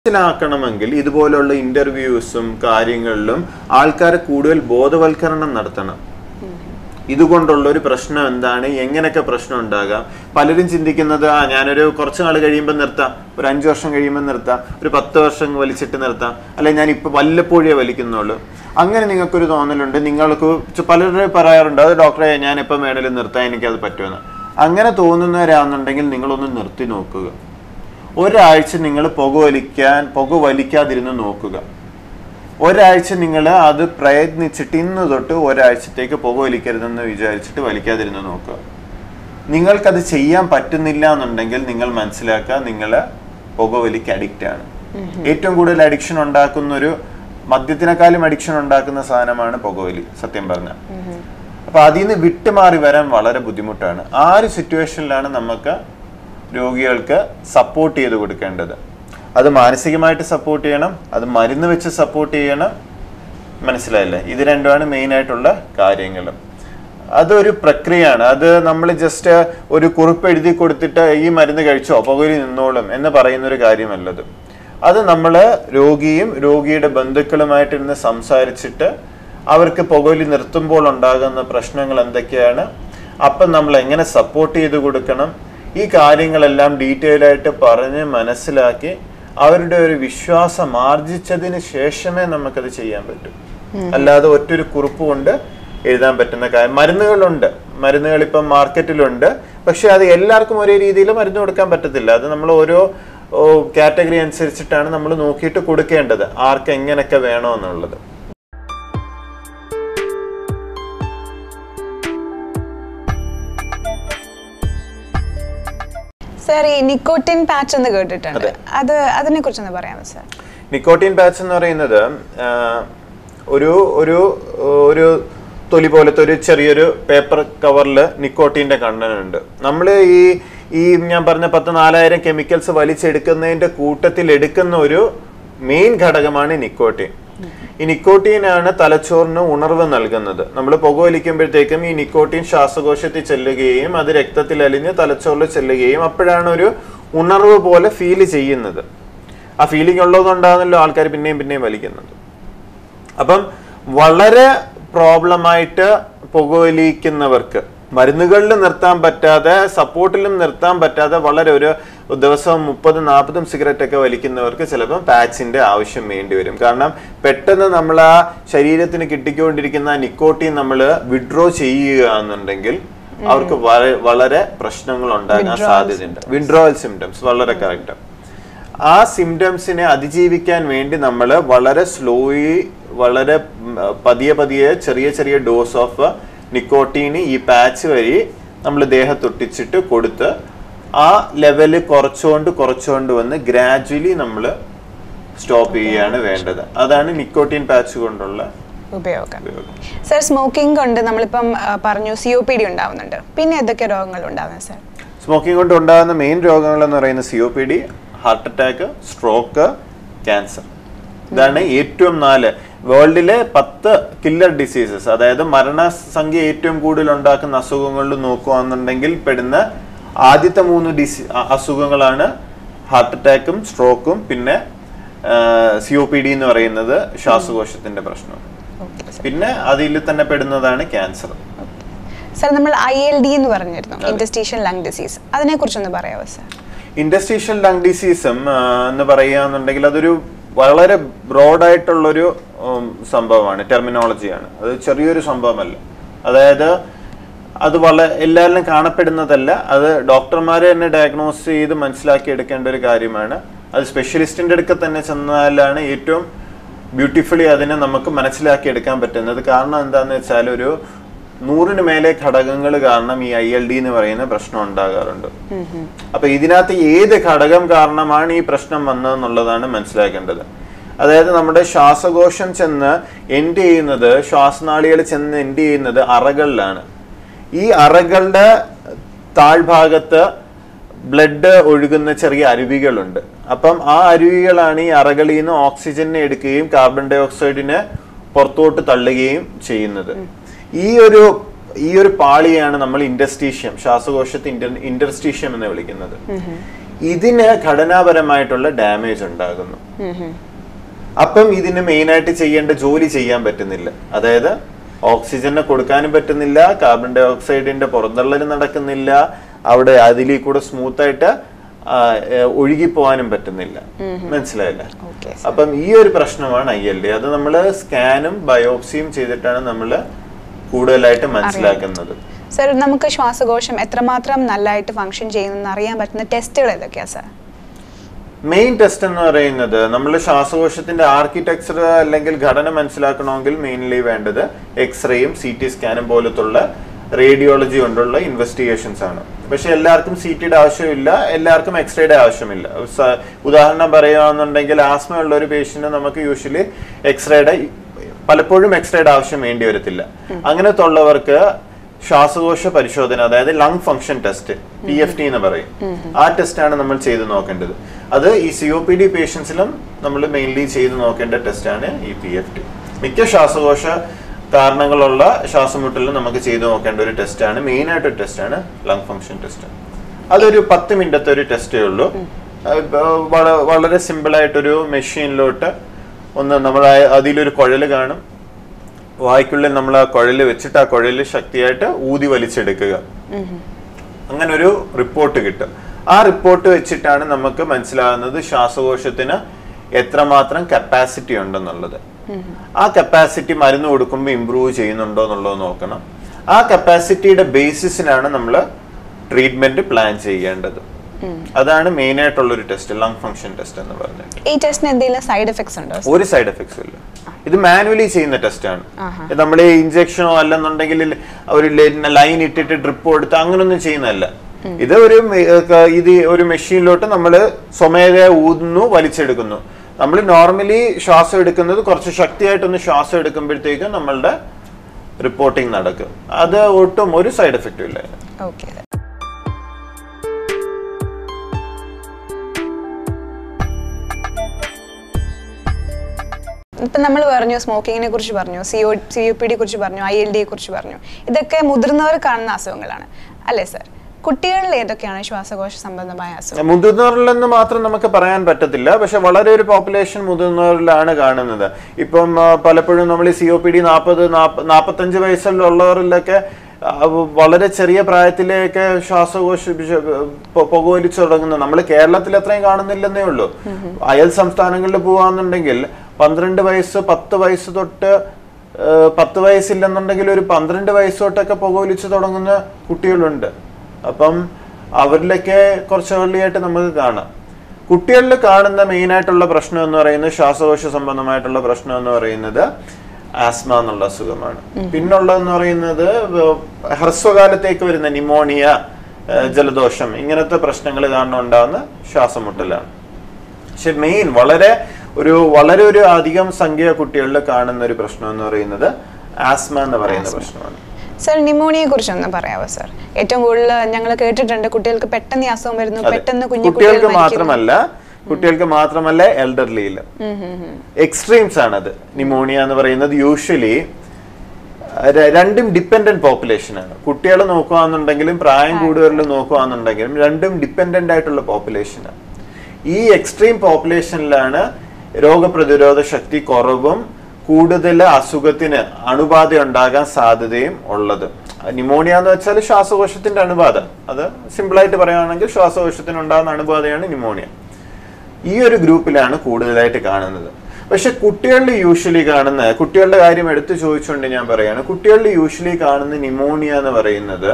മനസ്സിലാക്കണമെങ്കിൽ ഇതുപോലുള്ള ഇന്റർവ്യൂസും കാര്യങ്ങളിലും ആൾക്കാരെ കൂടുതൽ ബോധവൽക്കരണം നടത്തണം ഇതുകൊണ്ടുള്ള ഒരു പ്രശ്നം എന്താണ് എങ്ങനെയൊക്കെ പ്രശ്നം ഉണ്ടാകാം പലരും ചിന്തിക്കുന്നത് ആ ഞാനൊരു കുറച്ച് നാൾ കഴിയുമ്പോൾ നിർത്താം ഒരു അഞ്ചു വർഷം കഴിയുമ്പോൾ നിർത്താം ഒരു പത്ത് വർഷം വലിച്ചിട്ട് നിർത്താം അല്ലെ ഞാൻ ഇപ്പൊ വല്ലപ്പോഴേ വലിക്കുന്നുള്ളൂ അങ്ങനെ നിങ്ങൾക്കൊരു തോന്നലുണ്ട് നിങ്ങൾക്ക് ചു- പലരും പറയാറുണ്ട് അത് ഡോക്ടറെ ഞാൻ എപ്പം വേണേലും നിർത്താൻ എനിക്കത് പറ്റുമെന്ന് അങ്ങനെ തോന്നുന്നവരാണെന്നുണ്ടെങ്കിൽ നിങ്ങളൊന്ന് നിർത്തി നോക്കുക ഒരാഴ്ച നിങ്ങൾ പുക വലിക്കാൻ പുക വലിക്കാതിരുന്ന് നോക്കുക ഒരാഴ്ച നിങ്ങൾ അത് പ്രയത്നിച്ചിട്ട് ഇന്ന് തൊട്ട് ഒരാഴ്ചത്തേക്ക് പുക വലിക്കരുതെന്ന് വിചാരിച്ചിട്ട് വലിക്കാതിരുന്ന് നോക്കുക നിങ്ങൾക്കത് ചെയ്യാൻ പറ്റുന്നില്ല എന്നുണ്ടെങ്കിൽ നിങ്ങൾ മനസ്സിലാക്കുക നിങ്ങൾ പുകവലിക്ക് അഡിക്റ്റ് ആണ് ഏറ്റവും കൂടുതൽ അഡിക്ഷൻ ഉണ്ടാക്കുന്ന ഒരു മദ്യത്തിനേക്കാളും അഡിക്ഷൻ ഉണ്ടാക്കുന്ന സാധനമാണ് പുകവലി സത്യം പറഞ്ഞ അപ്പൊ അതിൽ നിന്ന് വിട്ടുമാറി വരാൻ വളരെ ബുദ്ധിമുട്ടാണ് ആ ഒരു സിറ്റുവേഷനിലാണ് നമുക്ക് രോഗികൾക്ക് സപ്പോർട്ട് ചെയ്ത് കൊടുക്കേണ്ടത് അത് മാനസികമായിട്ട് സപ്പോർട്ട് ചെയ്യണം അത് മരുന്ന് വെച്ച് സപ്പോർട്ട് ചെയ്യണം മനസ്സിലായില്ലേ ഇത് രണ്ടുമാണ് മെയിൻ ആയിട്ടുള്ള കാര്യങ്ങൾ അതൊരു പ്രക്രിയയാണ് അത് നമ്മൾ ജസ്റ്റ് ഒരു കുറിപ്പ് എഴുതി കൊടുത്തിട്ട് ഈ മരുന്ന് കഴിച്ചോ പുകയിൽ നിന്നോളും എന്ന് പറയുന്ന ഒരു കാര്യമല്ലത് അത് നമ്മൾ രോഗിയും രോഗിയുടെ ബന്ധുക്കളുമായിട്ടിരുന്ന് സംസാരിച്ചിട്ട് അവർക്ക് പുകവലി നിർത്തുമ്പോൾ ഉണ്ടാകുന്ന പ്രശ്നങ്ങൾ എന്തൊക്കെയാണ് അപ്പം നമ്മൾ എങ്ങനെ സപ്പോർട്ട് ചെയ്ത് കൊടുക്കണം ഈ കാര്യങ്ങളെല്ലാം ഡീറ്റെയിൽ ആയിട്ട് പറഞ്ഞ് മനസ്സിലാക്കി അവരുടെ ഒരു വിശ്വാസം ആർജിച്ചതിന് ശേഷമേ നമുക്കത് ചെയ്യാൻ പറ്റൂ അല്ലാതെ ഒറ്റൊരു കുറിപ്പ് കൊണ്ട് എഴുതാൻ പറ്റുന്ന കാര്യം മരുന്നുകളുണ്ട് മരുന്നുകൾ ഇപ്പം മാർക്കറ്റിലുണ്ട് പക്ഷെ അത് എല്ലാവർക്കും ഒരേ രീതിയിൽ മരുന്ന് കൊടുക്കാൻ പറ്റത്തില്ല അത് നമ്മൾ ഓരോ കാറ്റഗറി അനുസരിച്ചിട്ടാണ് നമ്മൾ നോക്കിയിട്ട് കൊടുക്കേണ്ടത് ആർക്ക് എങ്ങനെയൊക്കെ വേണോ എന്നുള്ളത് സാർ ഈ നിക്കോട്ടിൻ പാച്ച് എന്ന് കേട്ടിട്ടുണ്ട് അത് അതിനെ കുറിച്ചൊന്ന് പറയാമോ സാർ നിക്കോട്ടിൻ പാച്ച് എന്ന് പറയുന്നത് ആ, ഒരു ഒരു ഒരു തൊലി പോലത്തെ ഒരു ചെറിയൊരു പേപ്പർ കവറിൽ നിക്കോട്ടീൻ്റെ കണ്ടനുണ്ട് നമ്മൾ ഈ ഈ ഞാൻ പറഞ്ഞ പത്ത് നാലായിരം കെമിക്കൽസ് വലിച്ചെടുക്കുന്നതിന്റെ കൂട്ടത്തിൽ എടുക്കുന്ന ഒരു മെയിൻ ഘടകമാണ് നിക്കോട്ടിൻ ഈ നിക്കോട്ടീനാണ് തലച്ചോറിന് ഉണർവ് നൽകുന്നത് നമ്മൾ പുകവലിക്കുമ്പോഴത്തേക്കും ഈ നിക്കോട്ടീൻ ശ്വാസകോശത്തിൽ ചെല്ലുകയും അത് രക്തത്തിൽ അലിഞ്ഞ് തലച്ചോറിൽ ചെല്ലുകയും അപ്പോഴാണ് ഒരു ഉണർവ് പോലെ ഫീൽ ചെയ്യുന്നത് ആ ഫീലിംഗ് ഉള്ളതുകൊണ്ടാണല്ലോ ആൾക്കാർ പിന്നെയും പിന്നെയും വലിക്കുന്നത് അപ്പം വളരെ പ്രോബ്ലമായിട്ട് പുകവലിക്കുന്നവർക്ക് മരുന്നുകളിൽ നിർത്താൻ പറ്റാതെ സപ്പോർട്ടിലും നിർത്താൻ പറ്റാതെ വളരെ ഒരു ദിവസം മുപ്പതും നാൽപ്പതും സിഗരറ്റ് ഒക്കെ വലിക്കുന്നവർക്ക് ചിലപ്പം പാച്ചിന്റെ ആവശ്യം വേണ്ടി വരും കാരണം പെട്ടെന്ന് നമ്മൾ ആ ശരീരത്തിന് കിട്ടിക്കൊണ്ടിരിക്കുന്ന നിക്കോട്ടീൻ നമ്മൾ വിഡ്രോ ചെയ്യുക എന്നുണ്ടെങ്കിൽ അവർക്ക് വളരെ വളരെ പ്രശ്നങ്ങൾ ഉണ്ടാകാൻ സാധ്യതയുണ്ട് വിഡ്രോവൽ സിംറ്റംസ് വളരെ കറക്റ്റ് ആ സിംറ്റംസിനെ അതിജീവിക്കാൻ വേണ്ടി നമ്മൾ വളരെ സ്ലോയി വളരെ ഉം, പതിയെ പതിയെ ചെറിയ ചെറിയ ഡോസ് ഓഫ് നിക്കോട്ടീന് ഈ പാച്ച് വഴി നമ്മൾ ദേഹത്തൊട്ടിച്ചിട്ട് കൊടുത്ത് ആ ലെവല് കുറച്ചുകൊണ്ട് കുറച്ചുകൊണ്ട് വന്ന് ഗ്രാജുവലി നമ്മൾ സ്റ്റോപ്പ് ചെയ്യുകയാണ് വേണ്ടത് അതാണ് നിക്കോട്ടീൻ പാച്ച് കൊണ്ടുള്ള ഉപയോഗം ഉപയോഗം സാർ സ്മോക്കിംഗ് കൊണ്ട് നമ്മളിപ്പം ആ, പറഞ്ഞു സി ഒ പി ഡി ഉണ്ടാവുന്നുണ്ട് പിന്നെ എന്തൊക്കെ രോഗങ്ങൾ ഉണ്ടാവുന്നത് സാർ സ്മോക്കിംഗ് കൊണ്ട് ഉണ്ടാകുന്ന മെയിൻ രോഗങ്ങൾ എന്ന് പറയുന്നത് C O P D heart attack stroke cancer ഇതാണ് ഏറ്റവും നാല് വേൾഡിലെ പത്ത് കില്ലർ ഡിസീസസ് അതായത് മരണസംഖ്യ ഏറ്റവും കൂടുതൽ ഉണ്ടാക്കുന്ന അസുഖങ്ങളിൽ നോക്കുകയാണെന്നുണ്ടെങ്കിൽ പെടുന്ന ആദ്യത്തെ മൂന്ന് ഡിസി അ- അസുഖങ്ങളാണ് ഹാർട്ട് അറ്റാക്കും സ്ട്രോക്കും പിന്നെ സി ഒ പി ഡി എന്ന് പറയുന്നത് ശ്വാസകോശത്തിന്റെ പ്രശ്നം പിന്നെ അതിൽ തന്നെ പെടുന്നതാണ് ക്യാൻസർ സാർ നമ്മൾ ഐ എൽ ഡി എന്ന് പറഞ്ഞിരുന്നു ഇൻഡസ്ട്രീഷ്യൽ ലങ് ഡിസീസ് അതിനെ കുറിച്ചൊന്ന് പറയാമോ സാർ ഇൻഡസ്ട്രീഷ്യൽ ലങ് ഡിസീസും എന്ന് പറയുകയാണെന്നുണ്ടെങ്കിൽ അതൊരു വളരെ ബ്രോഡായിട്ടുള്ളൊരു ഉം, സംഭവമാണ് ടെർമിനോളജിയാണ് അത് ചെറിയൊരു സംഭവമല്ല അതായത് അത് വളരെ എല്ലാവരിലും കാണപ്പെടുന്നതല്ല അത് ഡോക്ടർമാരെ തന്നെ ഡയഗ്നോസ് ചെയ്ത് മനസ്സിലാക്കി എടുക്കേണ്ട ഒരു കാര്യമാണ് അത് സ്പെഷ്യലിസ്റ്റിന്റെ അടുക്ക തന്നെ ചെന്നാലാണ് ഏറ്റവും ബ്യൂട്ടിഫുള്ളി അതിനെ നമുക്ക് മനസ്സിലാക്കി എടുക്കാൻ പറ്റുന്നത് കാരണം എന്താണെന്ന് വെച്ചാൽ ഒരു നൂറിന് മേലെ ഘടകങ്ങൾ കാരണം ഈ ഐ എൽ ഡി എന്ന് പറയുന്ന പ്രശ്നം ഉണ്ടാകാറുണ്ട് അപ്പൊ ഇതിനകത്ത് ഏത് ഘടകം കാരണമാണ് ഈ പ്രശ്നം വന്നതെന്നുള്ളതാണ് മനസ്സിലാക്കേണ്ടത് അതായത് നമ്മുടെ ശ്വാസകോശം ചെന്ന് എൻഡ് ചെയ്യുന്നത് ശ്വാസനാളികൾ ചെന്ന് എൻഡ് ചെയ്യുന്നത് അറകളിലാണ് ഈ അറകളുടെ താഴ്ഭാഗത്ത് ബ്ലഡ് ഒഴുകുന്ന ചെറിയ അരുവികളുണ്ട് അപ്പം ആ അരുവികളാണ് ഈ അറകളിൽ നിന്ന് ഓക്സിജനെ എടുക്കുകയും കാർബൺ ഡൈ ഓക്സൈഡിനെ പുറത്തോട്ട് തള്ളുകയും ചെയ്യുന്നത് ഈ ഒരു ഈ ഒരു പാളിയാണ് നമ്മൾ ഇൻഡസ്ട്രീഷ്യം ശ്വാസകോശത്തെ ഇന്റർ ഇൻഡർസ്റ്റീഷ്യം എന്ന് വിളിക്കുന്നത് ഇതിന് ഘടനാപരമായിട്ടുള്ള ഡാമേജ് ഉണ്ടാകുന്നു അപ്പം ഇതിന് മെയിനായിട്ട് ചെയ്യേണ്ട ജോലി ചെയ്യാൻ പറ്റുന്നില്ല അതായത് ഓക്സിജന് കൊടുക്കാനും പറ്റുന്നില്ല കാർബൺ ഡൈ ഓക്സൈഡിന്റെ പുറന്തള്ളൽ നടക്കുന്നില്ല അവിടെ അതിലേ കൂടെ സ്മൂത്ത് ആയിട്ട് ആ, ഏ, ഒഴുകിപ്പോവാനും പറ്റുന്നില്ല മനസ്സിലായില്ല ഓക്കെ അപ്പം ഈ ഒരു പ്രശ്നമാണ് ഐ എൽ ഡി അത് നമ്മൾ സ്കാനും ബയോപ്സിയും ചെയ്തിട്ടാണ് നമ്മൾ കൂടുതലായിട്ട് മനസ്സിലാക്കുന്നത് സർ നമുക്ക് ശ്വാസകോശം എത്രമാത്രം നല്ലതായിട്ട് ഫങ്ഷൻ ചെയ്യുന്നെന്ന് അറിയാൻ പറ്റുന്ന ടെസ്റ്റുകൾ ഏതൊക്കെയാ സർ മെയിൻ ടെസ്റ്റ് എന്ന് പറയുന്നത് നമ്മൾ ശ്വാസകോശത്തിന്റെ ആർക്കിടെക്ചർ അല്ലെങ്കിൽ ഘടന മനസ്സിലാക്കണമെങ്കിൽ മെയിൻലി വേണ്ടത് എക്സ്റേയും സി ടി സ്കാനും പോലത്തുള്ള റേഡിയോളജി കൊണ്ടുള്ള ഇൻവെസ്റ്റിഗേഷൻസ് ആണ് പക്ഷെ എല്ലാവർക്കും സി ടിയുടെ ആവശ്യമില്ല എല്ലാവർക്കും എക്സ്റേയുടെ ആവശ്യമില്ല സ- ഉദാഹരണം പറയുകയാണെന്നുണ്ടെങ്കിൽ ആസ്മ ഉള്ള ഒരു പേഷ്യന്റ് നമുക്ക് യൂഷ്വലി എക്സ്റേയുടെ പലപ്പോഴും എക്സ്റേയുടെ ആവശ്യം വേണ്ടി വരത്തില്ല അങ്ങനത്തെ ഉള്ളവർക്ക് ശ്വാസകോശ പരിശോധന അതായത് lung function test P F T എന്ന് പറയും ആ ടെസ്റ്റ് ആണ് നമ്മൾ ചെയ്ത് നോക്കേണ്ടത് അത് ഈ സി ഒ പി ഡി പേഷ്യൻസിലും നമ്മൾ മെയിൻലി ചെയ്ത് നോക്കേണ്ട ടെസ്റ്റാണ് ഈ പി എഫ് ടി മിക്ക ശ്വാസകോശ കാരണങ്ങളുള്ള ശ്വാസമുട്ടലിൽ നമുക്ക് ചെയ്ത് നോക്കേണ്ട ഒരു ടെസ്റ്റാണ് മെയിൻ ആയിട്ടൊരു ടെസ്റ്റാണ് ലങ് ഫംഗ്ഷൻ ടെസ്റ്റ് അതൊരു പത്ത് മിനിറ്റത്തെ ഒരു ടെസ്റ്റേ ഉള്ളൂ അത് വള- വളരെ സിമ്പിൾ ആയിട്ടൊരു മെഷീനിലോട്ട് ഒന്ന് നമ്മൾ അതിലൊരു കുഴൽ കാണും വായ്ക്കുള്ളിൽ നമ്മൾ ആ കുഴല് വെച്ചിട്ട് ആ കുഴല് ശക്തിയായിട്ട് ഊതി വലിച്ചെടുക്കുക അങ്ങനെ ഒരു റിപ്പോർട്ട് കിട്ടും ആ റിപ്പോർട്ട് വെച്ചിട്ടാണ് നമുക്ക് മനസ്സിലാകുന്നത് ശ്വാസകോശത്തിന് എത്രമാത്രം കപ്പാസിറ്റി ഉണ്ടെന്നുള്ളത് ആ കപ്പാസിറ്റി മരുന്ന് കൊടുക്കുമ്പോൾ ഇമ്പ്രൂവ് ചെയ്യുന്നുണ്ടോ എന്നുള്ളത് നോക്കണം ആ കപ്പാസിറ്റിയുടെ ബേസിസിനാണ് നമ്മൾ ട്രീറ്റ്മെന്റ് പ്ലാൻ ചെയ്യേണ്ടത് അതാണ് മെയിൻ ആയിട്ടുള്ള ഒരു ടെസ്റ്റ് ലങ് ഫംഗ്ഷൻ ടെസ്റ്റ് എന്ന് പറഞ്ഞിട്ട് ഈ ടെസ്റ്റിന് എന്തെങ്കിലും സൈഡ് എഫക്ട്സ് ഉണ്ടോ sir? ഒരു സൈഡ് എഫക്ട്സും ഇല്ല ഇത് മാനുവലി ചെയ്യുന്ന ടെസ്റ്റ് ആണ് നമ്മൾ ഇഞ്ചക്ഷനോ അല്ലെന്നുണ്ടെങ്കിൽ ഒരു ലൈൻ ഇട്ടിട്ട് ഡ്രിപ്പ് കൊടുത്ത് അങ്ങനൊന്നും ചെയ്യുന്നതല്ല ഇത് ഒരു മെ- ക- ഇത് ഒരു മെഷീനിലോട്ട് നമ്മൾ സ്വമേധയ ഊതുന്നു വലിച്ചെടുക്കുന്നു നമ്മൾ നോർമലി ശ്വാസം എടുക്കുന്നത് കുറച്ച് ശക്തിയായിട്ടൊന്ന് ശ്വാസം എടുക്കുമ്പോഴത്തേക്കും നമ്മളുടെ റിപ്പോർട്ടിംഗ് നടക്കും അത് ഒട്ടും ഒരു സൈഡ് എഫക്റ്റും ഇല്ല അതിന്. ഓക്കെ ഇപ്പൊ നമ്മൾ പറഞ്ഞു സ്മോക്കിങ്ങിനെ കുറിച്ച് പറഞ്ഞു C O C O P D കുറിച്ച് പറഞ്ഞു ഐ എൽ ഡിയെ കുറിച്ച് പറഞ്ഞു ഇതൊക്കെ മുതിർന്നവർ കാണുന്ന അസുഖങ്ങളാണ് അല്ലേ സർ കുട്ടികളിൽ ഏതൊക്കെയാണ് ശ്വാസകോശ സംബന്ധമായ അസുഖം മുതിർന്നവരിലെന്ന് മാത്രം നമുക്ക് പറയാൻ പറ്റത്തില്ല പക്ഷെ വളരെ ഒരു പോപ്പുലേഷൻ മുതിർന്നവരിലാണ് കാണുന്നത് ഇപ്പം ആ, പലപ്പോഴും നമ്മൾ ഈ സി ഒ പി ഡി നാൽപ്പത് നാൽപ്പത്തഞ്ച് വയസ്സിലുള്ളവരിലൊക്കെ ആ, വളരെ ചെറിയ പ്രായത്തിലേക്ക് ശ്വാസകോശ വിഷ- പൊ- പുകവലിച്ചു തുടങ്ങുന്നു നമ്മൾ കേരളത്തിൽ അത്രയും കാണുന്നില്ലെന്നേ ഉള്ളൂ അയൽ സംസ്ഥാനങ്ങളിൽ പോവാന്നുണ്ടെങ്കിൽ പന്ത്രണ്ട് വയസ്സ് പത്ത് വയസ്സ് തൊട്ട് ഏഹ്, പത്ത് വയസ്സില്ലെന്നുണ്ടെങ്കിൽ ഒരു പന്ത്രണ്ട് വയസ്സ് തൊട്ടൊക്കെ പുകവലിച്ചു തുടങ്ങുന്ന കുട്ടികളുണ്ട് അപ്പം അവരിലൊക്കെ കുറച്ച് early ആയിട്ട് നമുക്ക് കാണാം കുട്ടികളിൽ കാണുന്ന മെയിൻ ആയിട്ടുള്ള പ്രശ്നം എന്ന് പറയുന്നത് ശ്വാസകോശ സംബന്ധമായിട്ടുള്ള പ്രശ്നം എന്ന് പറയുന്നത് ആസ്മ എന്നുള്ള അസുഖമാണ് പിന്നുള്ളതെന്ന് പറയുന്നത് വ- ഹ്രസ്വകാലത്തേക്ക് വരുന്ന നിമോണിയ ഏഹ്, ജലദോഷം ഇങ്ങനത്തെ പ്രശ്നങ്ങൾ കാരണം ഉണ്ടാകുന്ന ശ്വാസമുട്ടലാണ് പക്ഷെ മെയിൻ വളരെ ഒരു വളരെ ഒരു അധികം സംഖ്യ കുട്ടികളിൽ കാണുന്ന ഒരു പ്രശ്നം എന്ന് പറയുന്നത് ആസ്മ എന്ന് പറയുന്ന പ്രശ്നമാണ് സർ നിമോണിയെ കുറിച്ചൊന്ന് പറയാവോ സർ ഏറ്റവും കൂടുതൽ ഞങ്ങൾ കേട്ടിട്ടുണ്ട് കുട്ടികൾക്ക് പെട്ടെന്ന് ഈ അസുഖം വരുന്നു അതെ. പെട്ടെന്ന് കുഞ്ഞു കുട്ടികൾക്ക് മാത്രമല്ല കുട്ടികൾക്ക് മാത്രമല്ല എൽഡർലിയിൽ എക്സ്ട്രീംസ് ആണത് നിമോണിയ എന്ന് പറയുന്നത് യൂഷ്വലി രണ്ടും ഡിപ്പെൻഡന്റ് പോപ്പുലേഷൻ ആണ് കുട്ടികൾ നോക്കുകയാണെന്നുണ്ടെങ്കിലും പ്രായം കൂടുതൽ നോക്കുകയാണെന്നുണ്ടെങ്കിലും രണ്ടും ഡിപ്പെൻഡന്റ് ആയിട്ടുള്ള പോപ്പുലേഷനാണ് ഈ എക്സ്ട്രീം പോപ്പുലേഷനിലാണ് രോഗപ്രതിരോധ ശക്തി കുറവും കൂടുതൽ അസുഖത്തിന് അണുബാധ ഉണ്ടാകാൻ സാധ്യതയും ഉള്ളത് നിമോണിയ എന്ന് വെച്ചാൽ ശ്വാസകോശത്തിന്റെ അണുബാധ അത് സിമ്പിളായിട്ട് പറയുകയാണെങ്കിൽ ശ്വാസകോശത്തിന് ഉണ്ടാകുന്ന അണുബാധയാണ് നിമോണിയ ഈ ഒരു ഗ്രൂപ്പിലാണ് കൂടുതലായിട്ട് കാണുന്നത് പക്ഷെ കുട്ടികളിൽ യൂഷ്വലി കാണുന്ന കുട്ടികളുടെ കാര്യം എടുത്തു ചോദിച്ചുകൊണ്ട് ഞാൻ പറയാണ് കുട്ടികളിൽ യൂഷ്വലി കാണുന്ന നിമോണിയ എന്ന് പറയുന്നത്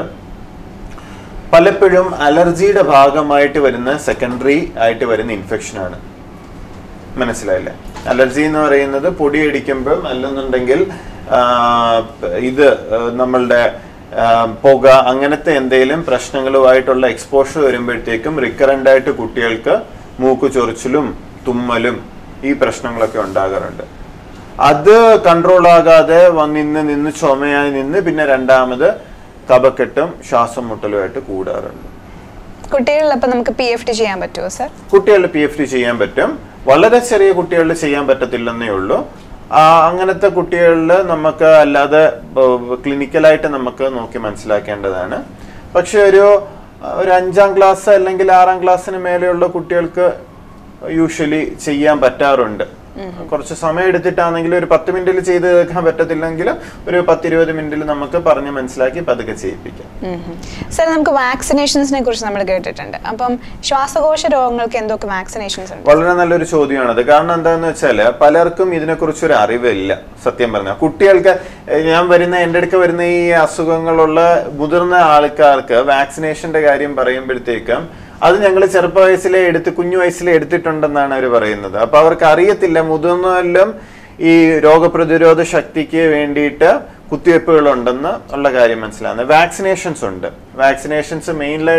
പലപ്പോഴും അലർജിയുടെ ഭാഗമായിട്ട് വരുന്ന സെക്കൻഡറി ആയിട്ട് വരുന്ന ഇൻഫെക്ഷൻ ആണ് മനസ്സിലായില്ലേ അലർജി എന്ന് പറയുന്നത് പൊടിയടിക്കുമ്പോൾ അല്ലെന്നുണ്ടെങ്കിൽ ആ, ഇത് ആ, നമ്മളുടെ ആ, പുക അങ്ങനത്തെ എന്തെങ്കിലും പ്രശ്നങ്ങളുമായിട്ടുള്ള എക്സ്പോഷർ വരുമ്പോഴത്തേക്കും റിക്കറൻ്റ് ആയിട്ട് കുട്ടികൾക്ക് മൂക്ക് ചൊറിച്ചിലും തുമ്മലും ഈ പ്രശ്നങ്ങളൊക്കെ ഉണ്ടാകാറുണ്ട് അത് കൺട്രോൾ ആകാതെ വന്നിന്ന് നിന്ന് ചുമയായി നിന്ന് പിന്നെ രണ്ടാമത് കഫക്കെട്ടും ശ്വാസം മുട്ടലുമായിട്ട് കൂടാറുണ്ട് കുട്ടികളിൽ അപ്പൊ നമുക്ക് പി എഫ് ടി ചെയ്യാൻ പറ്റുമോ സർ കുട്ടികളിൽ പി എഫ് ടി ചെയ്യാൻ പറ്റും വളരെ ചെറിയ കുട്ടികളിൽ ചെയ്യാൻ പറ്റത്തില്ലെന്നേ ഉള്ളൂ ആ, അങ്ങനത്തെ കുട്ടികളിൽ നമുക്ക് അല്ലാതെ ക്ലിനിക്കലായിട്ട് നമുക്ക് നോക്കി മനസ്സിലാക്കേണ്ടതാണ് പക്ഷെ ഒരു ഒരു അഞ്ചാം ക്ലാസ് അല്ലെങ്കിൽ ആറാം ക്ലാസ്സിന് മേലെയുള്ള കുട്ടികൾക്ക് യൂഷ്വലി ചെയ്യാൻ പറ്റാറുണ്ട് കുറച്ച് സമയം എടുത്തിട്ടാണെങ്കിൽ ഒരു പത്ത് മിനിറ്റിൽ ചെയ്ത് തീർക്കാൻ പറ്റത്തില്ലെങ്കിൽ ഒരു പത്തിരുപത് മിനിറ്റിൽ നമുക്ക് പറഞ്ഞ് മനസ്സിലാക്കി പതുക്കെ ചെയ്യിപ്പിക്കാം സർ നമുക്ക് വാക്സിനേഷൻസിനെ കുറിച്ച് നമ്മൾ കേട്ടിട്ടുണ്ട് അപ്പം ശ്വാസകോശ രോഗങ്ങൾക്ക് എന്തൊക്കെ വാക്സിനേഷൻസ് ഉണ്ട് വളരെ നല്ലൊരു ചോദ്യമാണത് കാരണം എന്താണെന്ന് വെച്ചാൽ പലർക്കും ഇതിനെക്കുറിച്ച് ഒരു അറിവില്ല സത്യം പറഞ്ഞാൽ കുട്ടികൾക്ക് ഏഹ്, ഞാൻ വരുന്ന എൻ്റെ അടുക്ക വരുന്ന ഈ അസുഖങ്ങളുള്ള മുതിർന്ന ആൾക്കാർക്ക് വാക്സിനേഷന്റെ കാര്യം പറയുമ്പോഴത്തേക്കും അത് ഞങ്ങൾ ചെറുപ്പ വയസ്സിലെ എടുത്ത് കുഞ്ഞു വയസ്സിലെ എടുത്തിട്ടുണ്ടെന്നാണ് അവർ പറയുന്നത് അപ്പൊ അവർക്ക് അറിയത്തില്ല മുതിർന്നവരിലും ഈ രോഗപ്രതിരോധ ശക്തിക്ക് വേണ്ടിയിട്ട് കുത്തിവയ്പ്പുകൾ ഉണ്ടെന്ന് ഉള്ള കാര്യം മനസ്സിലാകുന്നത് വാക്സിനേഷൻസ് ഉണ്ട് വാക്സിനേഷൻസ് മെയിൻലി